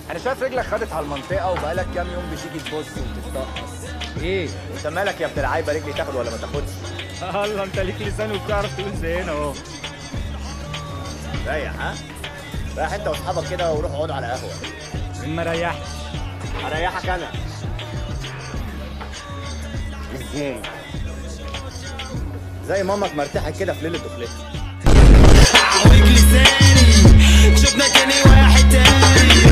انا شايف رجلك خدت على المنطقه وبقالك كام يوم بتيجي تبص وتتطقص ايه انت مالك يا ابن العيبه رجلي تاخد ولا ما تاخدش الله انت ليك لسان وبتعرف تقول زينا اهو رايح ها رايح انت واصحابك كده وروحوا اقعدوا على قهوه ما ريحت هريحك انا ازاي زي مامك مرتاحه كده في ليله دخلتها عوج لساني شفنا تاني واحد تاني